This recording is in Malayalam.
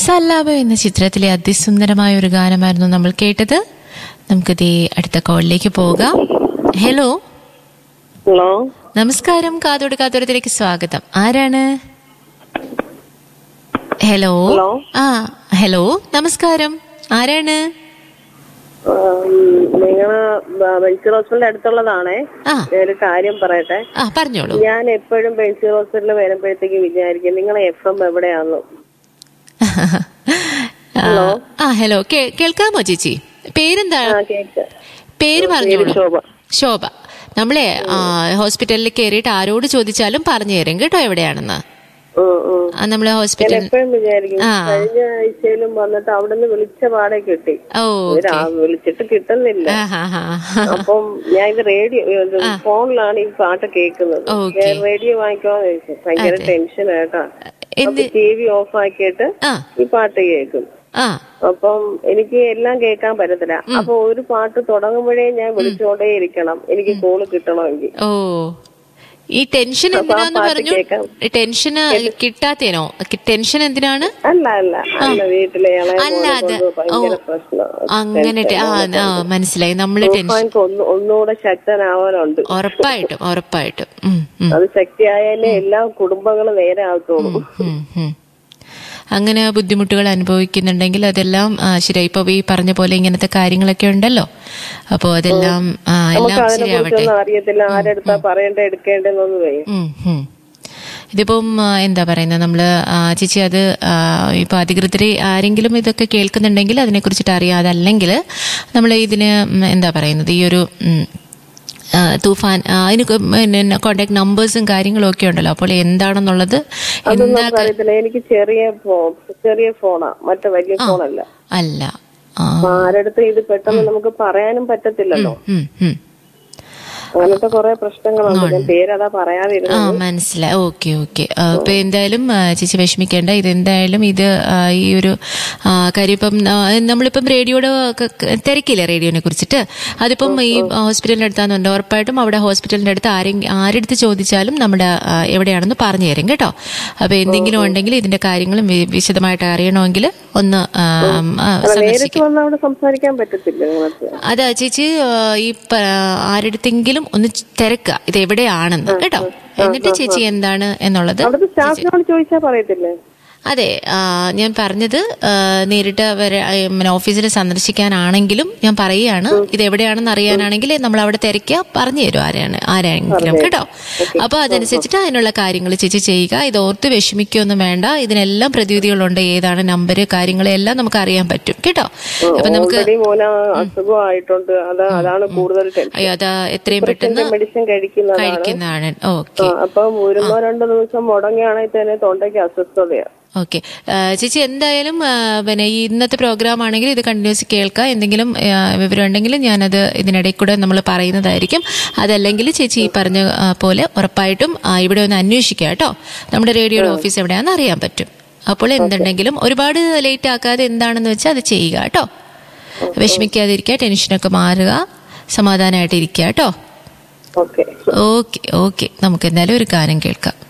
സല്ലാപം എന്ന ചിത്രത്തിലെ അതിസുന്ദരമായ ഒരു ഗാനമായിരുന്നു നമ്മൾ കേട്ടത് നമുക്കിതേ അടുത്ത കോളിലേക്ക് പോകാം ഹലോ ഹലോ നമസ്കാരം കാതോട് കാതോടത്തിലേക്ക് സ്വാഗതം ആരാണ് ഹലോ ഹലോ. ആ ഹലോ നമസ്കാരം ആരാണ് നിങ്ങള് ബെൻസി ഹോസ്പിറ്റലിന്റെ അടുത്തുള്ളതാണേ ആ ഒരു കാര്യം പറയട്ടെ ആ പറഞ്ഞോളൂ ഞാൻ എപ്പോഴും ബെൻസി ഹോസ്പിറ്റലിൽ വരുമ്പോഴത്തേക്ക് വിചാരിക്കും നിങ്ങളെ എഫ് എം എവിടെയാന്ന് ആ, ആ ഹലോ കേ- കേൾക്കാമോ ചേച്ചി പേരെന്താ ആ കേക്ക് പേര് പറഞ്ഞോളൂ ശോഭ ശോഭ നമ്മളെ ആ, ഹോസ്പിറ്റലിൽ കയറിയിട്ട് ആരോട് ചോദിച്ചാലും പറഞ്ഞു തരും കേട്ടോ എവിടെയാണെന്ന് ഉം, ഉം. ആ, നമ്മളെ ഞാൻ ഹോസ്പിറ്റൽ എപ്പോഴും വിചാരിക്കും ആ. കഴിഞ്ഞ ആഴ്ചയിലും വന്നിട്ട് അവിടെ നിന്ന് വിളിച്ച പാടെ കിട്ടി ഓ ഇവര് ആ വിളിച്ചിട്ട് കിട്ടുന്നില്ല ആ, ഹാ, ഹാ. അപ്പം ഞാൻ ഇത് റേഡിയോ ഇത് ഫോണിലാണ് ഈ പാട്ട് കേൾക്കുന്നത് ഓക്കേ. ഞാൻ റേഡിയോ വാങ്ങിക്കോന്ന് ചോദിച്ചു ഭയങ്കര ടെൻഷൻ കേട്ടാ എന്ത് ടി വി ഓഫ് ആക്കിയിട്ട് ആ ഈ പാട്ട് കേൾക്കും ആ അപ്പം എനിക്ക് എല്ലാം കേൾക്കാൻ പറ്റത്തില്ല അപ്പൊ ഒരു പാട്ട് തുടങ്ങുമ്പോഴേ ഞാൻ വിളിച്ചുകൊണ്ടേ ഇരിക്കണം എനിക്ക് കോള് കിട്ടണമെങ്കിൽ ഓ ഈ ടെൻഷൻ എന്തിനാന്ന് പാട്ട് പറഞ്ഞു കേൾക്കാം. ടെൻഷന് കിട്ടാത്തേനോ ടെൻഷൻ എന്തിനാണ് അല്ല അല്ല അല്ല വീട്ടിലെ ഇളയ അല്ല മോനെ അത് കൊണ്ട് ഭയങ്കര ഓ പ്രശ്നം അങ്ങനെ ടെ- ആ ആ മനസ്സിലായി നമ്മള് ടെൻഷൻ എനിക്ക് ഒന്ന് ഒന്നുകൂടെ ശക്തനാവാനുണ്ട് ഉറപ്പായിട്ടും ഉറപ്പായിട്ടും ഉം, ഉം, അത് ശക്തിയായാലേ എല്ലാ കുടുംബങ്ങളും നേരെ ആകത്തുള്ളൂ ഉം, ഉം. അങ്ങനെ ബുദ്ധിമുട്ടുകൾ അനുഭവിക്കുന്നുണ്ടെങ്കിൽ അതെല്ലാം ആ, ശരിയായി ഇപ്പൊ ഈ പറഞ്ഞ പോലെ ഇങ്ങനത്തെ കാര്യങ്ങളൊക്കെ ഉണ്ടല്ലോ അപ്പോ അതെല്ലാം ആ, നമുക്ക് എല്ലാം അതിനെ ശരിയാവട്ടെ കുറിച്ചൊന്നും അറിയത്തില്ല ആരെടുത്താ പറയണ്ട എടുക്കേണ്ടെന്നൊന്നും വരും ഉം, ഉം. ഇതിപ്പം ആ, എന്താ പറയുന്നത് നമ്മള് ആ, ചേച്ചി അത് ആ, ഇപ്പൊ അധികൃതർ ആരെങ്കിലും ഇതൊക്കെ കേൾക്കുന്നുണ്ടെങ്കിൽ അതിനെ കുറിച്ചിട്ട് അറിയാതെ അല്ലെങ്കിൽ നമ്മൾ ഇതിന് ഉം, എന്താ പറയുന്നത് ഈ ഒരു ഉം, ആ, തൂഫാൻ ആ, അതിന് കോണ്ടാക്ട് നമ്പേഴ്സും കാര്യങ്ങളും ഒക്കെ ഉണ്ടല്ലോ അപ്പോൾ എന്താണെന്നുള്ളത് അതൊന്നും എന്താ നമുക്ക് അറിയത്തില്ല എനിക്ക് ചെറിയ ഫോ- ചെറിയ ഫോണാ മറ്റേ വലിയ ഫോണല്ല അല്ല ആ അപ്പൊ ആരടുത്ത് ഇത് പെട്ടെന്ന് നമുക്ക് പറയാനും പറ്റത്തില്ലല്ലോ ഉം, ഉം. അങ്ങനത്തെ കുറെ പ്രശ്നങ്ങളുണ്ട് ഞാൻ പേരതാ പറയാതിരുന്നു ആ മനസ്സിലായി ഓക്കെ ഓക്കെ അപ്പൊ എന്തായാലും ആ, ചേച്ചി വിഷമിക്കേണ്ട ഇതെന്തായാലും ഇത് ആ, ഈ ഒരു ആ, കാര്യം ഇപ്പം ആ, നമ്മളിപ്പം റേഡിയോയുടെ ക- ക- തിരക്കില്ലേ റേഡിയോനെ കുറിച്ചിട്ട് അതിപ്പം ഈ ഹോസ്പിറ്റലിന്റെ അടുത്താന്നുണ്ട് ഉറപ്പായിട്ടും അവിടെ ഹോസ്പിറ്റലിന്റെ അടുത്ത് ആരെങ്കിലും ആരെടുത്ത് ചോദിച്ചാലും നമ്മുടെ ആ, എവിടെയാണെന്ന് പറഞ്ഞു തരും കേട്ടോ അപ്പൊ എന്തെങ്കിലും ഉണ്ടെങ്കിൽ ഇതിന്റെ കാര്യങ്ങളും വി- വിശദമായിട്ട് അറിയണമെങ്കിൽ ഒന്ന് ആ, ആ, നേരിട്ട് സന്ദർശിക്കാം വന്ന് അവിടെ സംസാരിക്കാൻ പറ്റത്തില്ല നിങ്ങൾക്ക് അതാ ചേച്ചി ആ, ഈ പ- ആരെടുത്തെങ്കിലും ഒന്ന് തിരക്കുക ഇത് എവിടെയാണെന്ന് കേട്ടോ എന്നിട്ട് ചേച്ചി എന്താണ് എന്നുള്ളത് അവിടുത്തെ സ്റ്റാഫിനോട് ചോദിച്ചാ പറയത്തില്ലേ അതെ ആ, ഞാൻ പറഞ്ഞത് ആ, നേരിട്ട് വരെ ആ, പിന്നെ ഓഫീസിൽ സന്ദർശിക്കാനാണെങ്കിലും ഞാൻ പറയുകയാണ് ഇത് എവിടെയാണെന്ന് അറിയാനാണെങ്കിൽ നമ്മൾ അവിടെ തിരക്കുക പറഞ്ഞു തരും ആരാണ് ആരെങ്കിലും കേട്ടോ അപ്പൊ അതനുസരിച്ചിട്ട് അതിനുള്ള കാര്യങ്ങൾ ചേച്ചി ചെയ്യുക ഇത് ഓർത്ത് വിഷമിക്കൊന്നും വേണ്ട ഇതിനെല്ലാം പ്രതിവിധികളുണ്ട് ഏതാണ് നമ്പർ കാര്യങ്ങളെല്ലാം നമുക്ക് അറിയാൻ പറ്റും കേട്ടോ അപ്പൊ നമുക്ക് ഓൾറെഡി മോന അസുഖമായിട്ടുണ്ട് അതാ അതാണ് കൂടുതൽ ടെൻഷൻ അയ്യോ അതാ എത്രയും പെട്ടെന്ന് മെഡിസിൻ കഴിക്കുന്നതാണ് കഴിക്കുന്നതാണ് ആ, ഓക്കെ അപ്പം ഒന്നോ രണ്ടോ ദിവസം മുടങ്ങിയാണെങ്കിൽ തന്നെ തൊണ്ടയ്ക്ക് അസ്വസ്ഥതയാ ഓക്കെ ചേച്ചി എന്തായാലും ആ, പിന്നെ ഈ ഇന്നത്തെ പ്രോഗ്രാം ആണെങ്കിൽ ഇത് കണ്ടിന്യൂസ് കേൾക്കാം എന്തെങ്കിലും ആ, വിവരം ഉണ്ടെങ്കിൽ ഞാനത് ഇതിനിടയിൽ കൂടെ നമ്മൾ പറയുന്നതായിരിക്കും അതല്ലെങ്കിൽ ചേച്ചി ഈ പറഞ്ഞ ആ, പോലെ ഉറപ്പായിട്ടും ആ, ഇവിടെ ഒന്ന് അന്വേഷിക്കുക കേട്ടോ നമ്മുടെ റേഡിയോയുടെ ഓഫീസ് എവിടെയാണെന്ന് അറിയാൻ പറ്റും അപ്പോൾ എന്തുണ്ടെങ്കിലും ഒരുപാട് ലേറ്റ് ആക്കാതെ എന്താണെന്ന് വെച്ചാൽ അത് ചെയ്യുക കേട്ടോ വിഷമിക്കാതിരിക്കുക ടെൻഷനൊക്കെ മാറുക സമാധാനമായിട്ട് ഇരിക്കുക കേട്ടോ ഓക്കെ ഓക്കെ ഓക്കെ നമുക്ക് എന്തായാലും ഒരു കാര്യം കേൾക്കാം